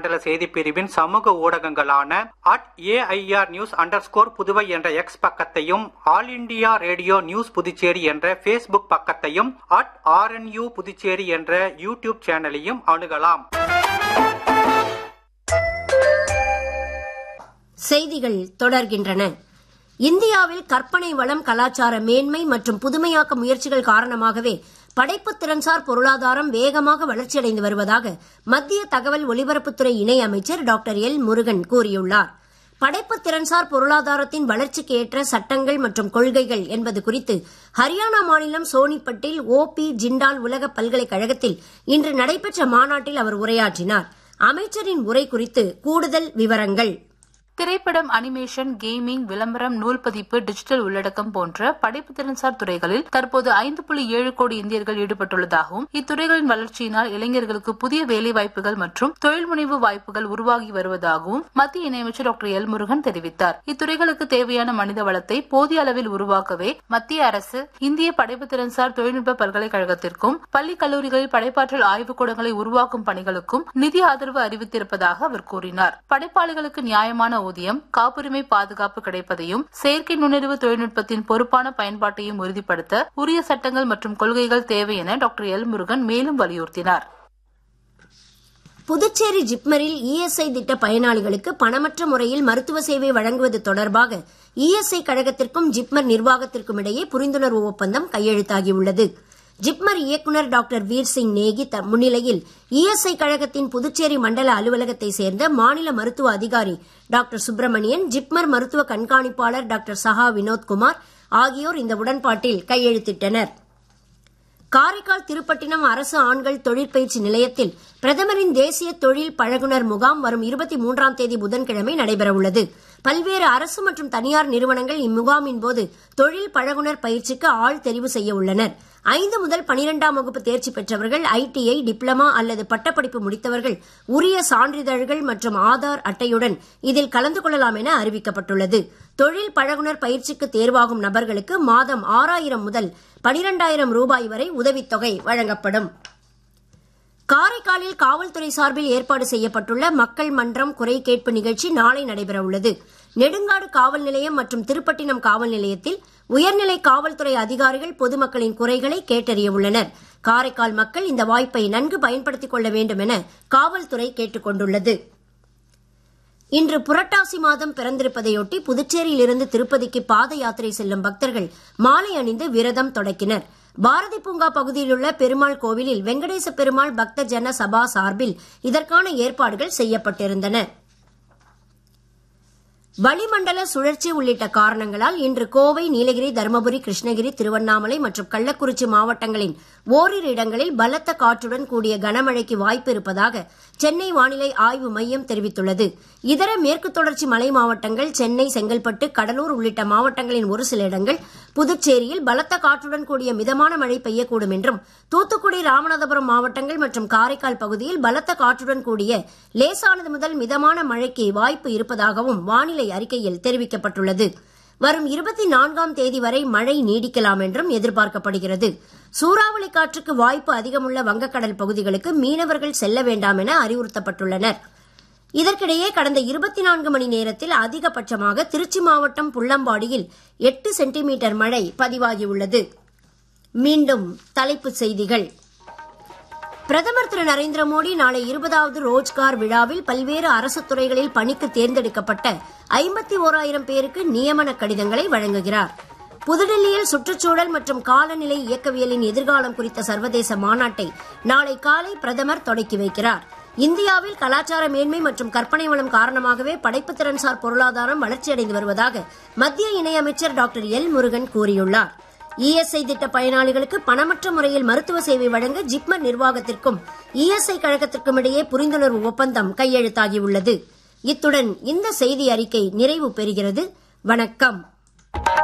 மண்டல செய்தி பிரிவின் சமூக ஊடகங்களான at AIR news under Puduvai என்ற எக்ஸ் பக்கத்தையும் all India radio news Puducherry என்ற ஃபேஸ்புக் பக்கத்தையும் அட் ஆர்என்யூ புதுச்சேரி என்ற யூடியூப் சேனலையும் அணுகலாம் செய்திகள் தொடர்கின்றன இந்தியாவில் கற்பனை வளம் கலாச்சார மேன்மை மற்றும் புதுமையாக்க முயற்சிகள் காரணமாகவே படைப்பு திறன்சார் பொருளாதாரம் வேகமாக வளர்ச்சியடைந்து வருவதாக மத்திய தகவல் ஒலிபரப்புத்துறை இணை அமைச்சர் டாக்டர் எல் முருகன் கூறியுள்ளார் படைப்பு திறன்சார் பொருளாதாரத்தின் வளர்ச்சிக்கு ஏற்ற சட்டங்கள் மற்றும் கொள்கைகள் என்பது குறித்து ஹரியானா மாநிலம் சோனிப்பட்டில் ஓ பி ஜிண்டால் உலக பல்கலைக்கழகத்தில் இன்று நடைபெற்ற மாநாட்டில் அவர் உரையாற்றினார் அமைச்சரின் உரை குறித்து கூடுதல் விவரங்கள் திரைப்படம் அனிமேஷன் கேமிங் விளம்பரம் நூல் பதிப்பு டிஜிட்டல் உள்ளடக்கம் போன்ற படைப்பு திறன்சார் துறைகளில் தற்போது ஐந்து புள்ளி ஏழு கோடி இந்தியர்கள் ஈடுபட்டுள்ளதாகவும் இத்துறைகளின் வளர்ச்சியினால் இளைஞர்களுக்கு புதிய வேலை வாய்ப்புகள் மற்றும் தொழில் முனைவு வாய்ப்புகள் உருவாகி வருவதாகவும் மத்திய இணையமைச்சர் டாக்டர் எல் முருகன் தெரிவித்தார் இத்துறைகளுக்கு தேவையான மனித வளத்தை போதிய அளவில் உருவாக்கவே மத்திய அரசு இந்திய படைப்பு திறன்சார் தொழில்நுட்ப பல்கலைக்கழகத்திற்கும் பள்ளி கல்லூரிகளில் படைப்பாற்றல் ஆய்வுக்கூடங்களை உருவாக்கும் பணிகளுக்கும் நிதி ஆதரவு அறிவித்திருப்பதாக அவர் கூறினார் படைப்பாளிகளுக்கு நியாயமான ஊதியம் காப்புரிமை பாதுகாப்பு கிடைப்பதையும் செயற்கை நுண்ணறிவு தொழில்நுட்பத்தின் பொறுப்பான பயன்பாட்டையும் உறுதிப்படுத்த உரிய சட்டங்கள் மற்றும் கொள்கைகள் தேவை என டாக்டர் எல் முருகன் மேலும் வலியுறுத்தினார் புதுச்சேரி ஜிப்மரில் இஎஸ்ஐ திட்ட பயனாளிகளுக்கு பணமற்ற முறையில் மருத்துவ சேவை வழங்குவது தொடர்பாக இஎஸ்ஐ கழகத்திற்கும் ஜிப்மர் நிர்வாகத்திற்கும் இடையே புரிந்துணர்வு ஒப்பந்தம் கையெழுத்தாகியுள்ளது ஜிப்மர் இயக்குநர் டாக்டர் வீர் சிங் நேகி முன்னிலையில் இஎஸ்ஐ கழகத்தின் புதுச்சேரி மண்டல அலுவலகத்தை சேர்ந்த மாநில மருத்துவ அதிகாரி டாக்டர் சுப்பிரமணியன் ஜிப்மர் மருத்துவ கண்காணிப்பாளர் டாக்டர் சஹா வினோத்குமார் ஆகியோர் இந்த உடன்பாட்டில் கையெழுத்திட்டனர் காரைக்கால் திருப்பட்டினம் அரசு ஆண்கள் தொழிற்பயிற்சி நிலையத்தில் பிரதமரின் தேசிய தொழில் பழகுனர் முகாம் வரும் இருபத்தி மூன்றாம் தேதி புதன்கிழமை நடைபெறவுள்ளது பல்வேறு அரசு மற்றும் தனியார் நிறுவனங்கள் இம்முகாமின் போது தொழில் பழகுனர் பயிற்சிக்கு ஆள் தெரிவு செய்ய உள்ளனர் ஐந்து முதல் பனிரெண்டாம் வகுப்பு தேர்ச்சி பெற்றவர்கள் ஐடிஐ டிப்ளமா அல்லது பட்டப்படிப்பு முடித்தவர்கள் உரிய சான்றிதழ்கள் மற்றும் ஆதார் அட்டையுடன் இதில் கலந்து கொள்ளலாம் என அறிவிக்கப்பட்டுள்ளது தொழில் பழகுனர் பயிற்சிக்கு தேர்வாகும் நபர்களுக்கு மாதம் ஆறாயிரம் முதல் பனிரெண்டாயிரம் ரூபாய் வரை உதவித்தொகை வழங்கப்படும் காரைக்காலில் காவல்துறை சார்பில் ஏற்பாடு செய்யப்பட்டுள்ள மக்கள் மன்றம் குறை கேட்பு நிகழ்ச்சி நாளை நடைபெறவுள்ளது நெடுங்காடு காவல் நிலையம் மற்றும் திருப்பட்டினம் காவல் நிலையத்தில் உயர்நிலை காவல்துறை அதிகாரிகள் பொதுமக்களின் குறைகளை கேட்டறிய உள்ளனர் காரைக்கால் மக்கள் இந்த வாய்ப்பை நன்கு பயன்படுத்திக் கொள்ள வேண்டும் என காவல்துறை கேட்டுக் கொண்டுள்ளது இன்று புரட்டாசி மாதம் பிறந்திருப்பதையொட்டி புதுச்சேரியிலிருந்து திருப்பதிக்கு பாத யாத்திரை செல்லும் பக்தர்கள் மாலை அணிந்து விரதம் தொடக்கினர் பாரதி பூங்கா பகுதியில் உள்ள பெருமாள் கோவிலில் வெங்கடேச பெருமாள் பக்த ஜன சபா சார்பில் இதற்கான ஏற்பாடுகள் செய்யப்பட்டிருந்தன வளிமண்டல சுழற்சி உள்ளிட்ட காரணங்களால் இன்று கோவை நீலகிரி தருமபுரி கிருஷ்ணகிரி திருவண்ணாமலை மற்றும் கள்ளக்குறிச்சி மாவட்டங்களின் ஓரிரு இடங்களில் பலத்த காற்றுடன் கூடிய கனமழைக்கு வாய்ப்பு இருப்பதாக சென்னை வானிலை ஆய்வு மையம் தெரிவித்துள்ளது இதர மேற்கு தொடர்ச்சி மலை மாவட்டங்கள் சென்னை செங்கல்பட்டு கடலூர் உள்ளிட்ட மாவட்டங்களின் ஒரு சில இடங்கள் புதுச்சேரியில் பலத்த காற்றுடன் கூடிய மிதமான மழை பெய்யக்கூடும் என்றும் தூத்துக்குடி ராமநாதபுரம் மாவட்டங்கள் மற்றும் காரைக்கால் பகுதியில் பலத்த காற்றுடன் கூடிய லேசானது முதல் மிதமான மழைக்கு வாய்ப்பு இருப்பதாகவும் வானிலை அறிக்கையில் தெரிவிக்கப்பட்டுள்ளது வரும் இருபத்தி நான்காம் தேதி வரை மழை நீடிக்கலாம் என்றும் எதிர்பார்க்கப்படுகிறது சூறாவளி காற்றுக்கு வாய்ப்பு அதிகமுள்ள வங்கக்கடல் பகுதிகளுக்கு மீனவர்கள் செல்ல வேண்டாம் என அறிவுறுத்தப்பட்டுள்ளனர் இதற்கிடையே கடந்த இருபத்தி நான்கு மணி நேரத்தில் அதிகபட்சமாக திருச்சி மாவட்டம் புள்ளம்பாடியில் எட்டு சென்டிமீட்டர் மழை பதிவாகியுள்ளது மீண்டும் தலைப்புச் செய்திகள் பிரதமர் திரு நரேந்திர மோடி நாளை இருபதாவது ரோஜ்கார் விழாவில் பல்வேறு அரசு துறைகளில் பணிக்கு தேர்ந்தெடுக்கப்பட்ட ஐம்பத்தி ஓராயிரம் பேருக்கு நியமன கடிதங்களை வழங்குகிறார் புதுடெல்லியில் சுற்றுச்சூழல் மற்றும் காலநிலை இயக்கவியலின் எதிர்காலம் குறித்த சர்வதேச மாநாட்டை நாளை காலை பிரதமர் தொடக்கி வைக்கிறார் இந்தியாவில் கலாச்சார மேன்மை மற்றும் கற்பனை வளம் காரணமாகவே படைப்புத் திறன்சார் பொருளாதாரம் வளர்ச்சியடைந்து வருவதாக மத்திய இணையமைச்சர் டாக்டர் எல் முருகன் கூறியுள்ளார் இஎஸ்ஐ திட்ட பயனாளிகளுக்கு பணமற்ற முறையில் மருத்துவ சேவை வழங்க ஜிப்மர் நிர்வாகத்திற்கும் இஎஸ்ஐ கழகத்திற்கும் இடையே புரிந்துணர்வு ஒப்பந்தம் கையெழுத்தாகியுள்ளது இத்துடன் இந்த செய்தி அறிக்கை நிறைவு பெறுகிறது வணக்கம்